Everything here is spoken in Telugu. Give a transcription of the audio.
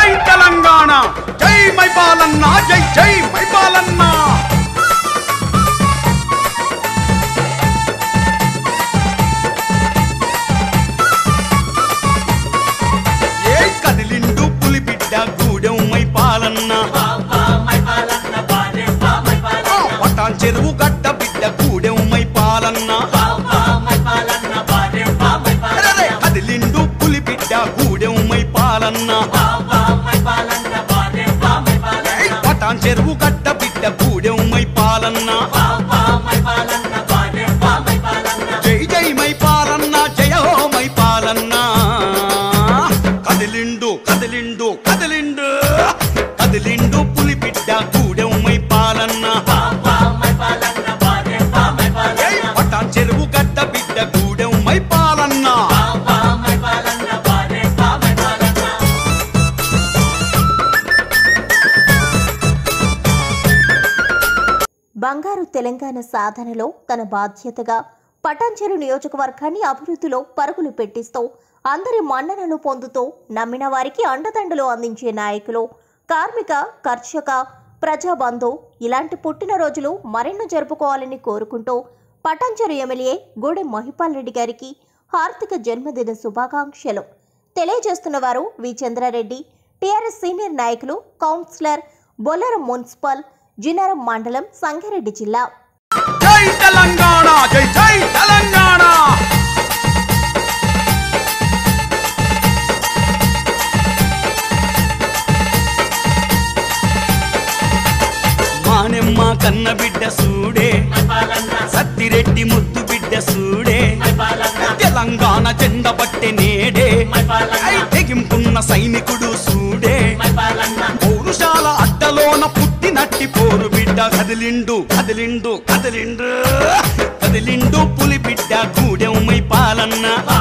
తెలంగాణ జై మైపాలన్న జై జై మైపాలన్న ఏ కదిలిండు పులి బిడ్డ గూడెం మైపాలన్న ఆ, పటాన్ చెరువు గడ్డ బిడ్డ గూడెం మైపాలన్న అరెరే, కదిలిండు పులి బిడ్డ గూడెం మైపాలన్న ఏయ్, పటాన్ చెరువు గడ్డ బిడ్డ గూడెం మైపాలన్న జై జై మైపాలన్న జయ హో మైపాలన్న కదిలిండు కదిలిండు కదిలిండు కదిలిండు పులి బిడ్డ గూడెం మైపాలన్న ఏయ్, పటాన్ చెరువు గడ్డ బిడ్డ గూడెం మైపాలన్న బంగారు తెలంగాణ సాధనలో తన బాధ్యతగా పటాన్చెరు నియోజకవర్గాన్ని అభివృద్ధిలో పరుగులు పెట్టిస్తూ అందరి మన్ననలు పొందుతూ నమ్మిన వారికి అండదండలు అందించే నాయకులు కార్మిక కర్షక ప్రజాబంధు ఇలాంటి పుట్టినరోజులు మరెన్నో జరుపుకోవాలని కోరుకుంటూ పటాన్చెరు ఎమ్మెల్యే గూడెం మహిపాల్ రెడ్డి గారికి హార్దిక జన్మదిన శుభాకాంక్షలు తెలియజేస్తున్న వారు వి చంద్రారెడ్డి టీఆర్ఎస్ సీనియర్ నాయకులు కౌన్సిలర్ బొల్లరం మున్సిపల్ జినారం మండలం సంగారెడ్డి జిల్లా జై తెలంగాణ జై జై తెలంగాణ మానెమ్మ కన్న బిడ్డ సూడే సత్తిరెడ్డి ముద్దు బిడ్డ సూడే తెలంగాణ జెండ పట్టె నేడే ఐ తెగింపున్న సైనికుడు సూడే పౌరుషాల అడ్డలోన పుట్టినట్టి పోరు బిడ్డ కదిలిండు కదిలిండు కదిలిండు కదిలిండు పులి బిడ్డ గూడెం మై పాలన్న